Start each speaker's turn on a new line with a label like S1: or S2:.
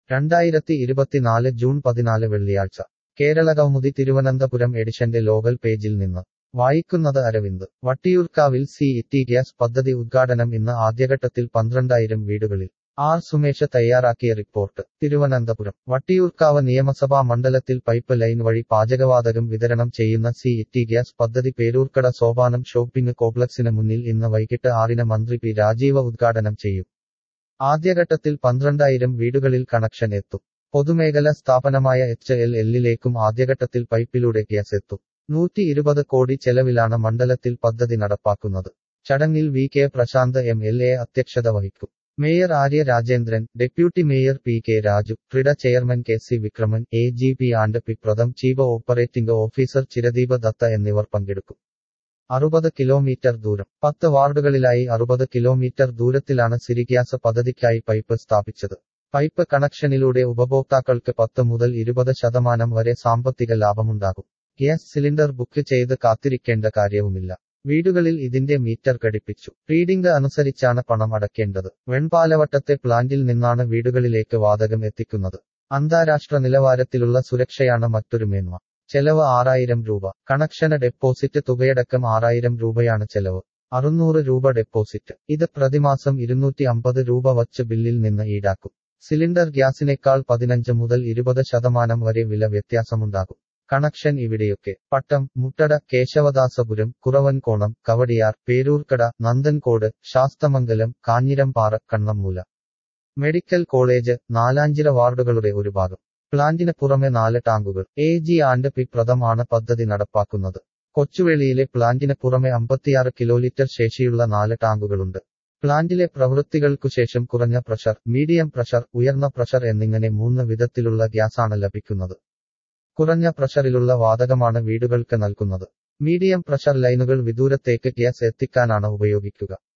S1: രണ്ടായിരത്തി ഇരുപത്തിനാല് ജൂൺ പതിനാല് വെള്ളിയാഴ്ച കേരളകൗമുദി തിരുവനന്തപുരം എഡിഷന്റെ ലോകൽ പേജിൽ നിന്ന് വായിക്കുന്നത് അരവിന്ദ് വട്ടിയൂർക്കാവിൽ സി ഇറ്റി ഗ്യാസ് പദ്ധതി ഉദ്ഘാടനം ഇന്ന് ആദ്യഘട്ടത്തിൽ പന്ത്രണ്ടായിരം വീടുകളിൽ ആർ സുമേഷ് തയ്യാറാക്കിയ റിപ്പോർട്ട് തിരുവനന്തപുരം വട്ടിയൂർക്കാവ് നിയമസഭാ മണ്ഡലത്തിൽ പൈപ്പ് ലൈൻ വഴി പാചകവാതകം വിതരണം ചെയ്യുന്ന സി ഇറ്റി ഗ്യാസ് പദ്ധതി പേരൂർക്കട സോപാനം ഷോപ്പിംഗ് കോംപ്ലക്സിന് മുന്നിൽ ഇന്ന് വൈകിട്ട് ആറിന് മന്ത്രി പി രാജീവ ഉദ്ഘാടനം ചെയ്യും ആദ്യഘട്ടത്തിൽ പന്ത്രണ്ടായിരം വീടുകളിൽ കണക്ഷൻ എത്തും പൊതുമേഖല സ്ഥാപനമായ എച്ച് എൽ എല്ലിലേക്കും ആദ്യഘട്ടത്തിൽ പൈപ്പിലൂടെ ഗ്യാസ് എത്തും നൂറ്റി ഇരുപത് കോടി ചെലവിലാണ് മണ്ഡലത്തിൽ പദ്ധതി നടപ്പാക്കുന്നത് ചടങ്ങിൽ V K Prasanth M L A അധ്യക്ഷത വഹിക്കും mayor Arya Rajendran deputy mayor P K Raju Trida chairman K C Vikraman A G P and P Pratham chief operating officer Chiradeepa Datta എന്നിവർ പങ്കെടുക്കും അറുപത് കിലോമീറ്റർ ദൂരം പത്ത് വാർഡുകളിലായി അറുപത് കിലോമീറ്റർ ദൂരത്തിലാണ് സിരിഗ്യാസ് പദ്ധതിക്കായി പൈപ്പ് സ്ഥാപിച്ചത് പൈപ്പ് കണക്ഷനിലൂടെ ഉപഭോക്താക്കൾക്ക് പത്ത് മുതൽ ഇരുപത് ശതമാനം വരെ സാമ്പത്തിക ലാഭമുണ്ടാകും ഗ്യാസ് സിലിണ്ടർ ബുക്ക് ചെയ്ത് കാത്തിരിക്കേണ്ട കാര്യവുമില്ല വീടുകളിൽ ഇതിന്റെ മീറ്റർ ഘടിപ്പിച്ചു റീഡിംഗ് അനുസരിച്ചാണ് പണം അടയ്ക്കേണ്ടത് വെൺപാലവട്ടത്തെ പ്ലാന്റിൽ നിന്നാണ് വീടുകളിലേക്ക് വാതകം എത്തിക്കുന്നത് അന്താരാഷ്ട്ര നിലവാരത്തിലുള്ള സുരക്ഷയാണ് മറ്റൊരു മേന്മ ചെലവ് ആറായിരം രൂപ കണക്ഷന് ഡെപ്പോസിറ്റ് തുകയടക്കം ആറായിരം രൂപയാണ് ചെലവ് അറുന്നൂറ് രൂപ ഡെപ്പോസിറ്റ് ഇത് പ്രതിമാസം ഇരുന്നൂറ്റി അമ്പത് രൂപ വച്ച് ബില്ലിൽ നിന്ന് ഈടാക്കും സിലിണ്ടർ ഗ്യാസിനേക്കാൾ പതിനഞ്ച് മുതൽ ഇരുപത് ശതമാനം വരെ വില വ്യത്യാസമുണ്ടാകും കണക്ഷൻ ഇവിടെയൊക്കെ പട്ടം മുട്ടട കേശവദാസപുരം കുറവൻകോണം കവടിയാർ പേരൂർക്കട നന്ദൻകോട് ശാസ്തമംഗലം കാഞ്ഞിരംപാറ കണ്ണമ്മൂല മെഡിക്കൽ കോളേജ് നാലാഞ്ചിറ വാർഡുകളുടെ ഒരു ഭാഗം പ്ലാന്റിന് പുറമെ നാല് ടാങ്കുകൾ A G and P Pratham ആണ് പദ്ധതി നടപ്പാക്കുന്നത് കൊച്ചുവേളിയിലെ പ്ലാന്റിന് പുറമെ അമ്പത്തിയാറ് കിലോലിറ്റർ ശേഷിയുള്ള നാല് ടാങ്കുകളുണ്ട് പ്ലാന്റിലെ പ്രവൃത്തികൾക്കുശേഷം കുറഞ്ഞ പ്രഷർ മീഡിയം പ്രഷർ ഉയർന്ന പ്രഷർ എന്നിങ്ങനെ മൂന്ന് വിധത്തിലുള്ള ഗ്യാസാണ് ലഭിക്കുന്നത് കുറഞ്ഞ പ്രഷറിലുള്ള വാതകമാണ് വീടുകൾക്ക് നൽകുന്നത് മീഡിയം പ്രഷർ ലൈനുകൾ വിദൂരത്തേക്ക് ഗ്യാസ് എത്തിക്കാനാണ് ഉപയോഗിക്കുക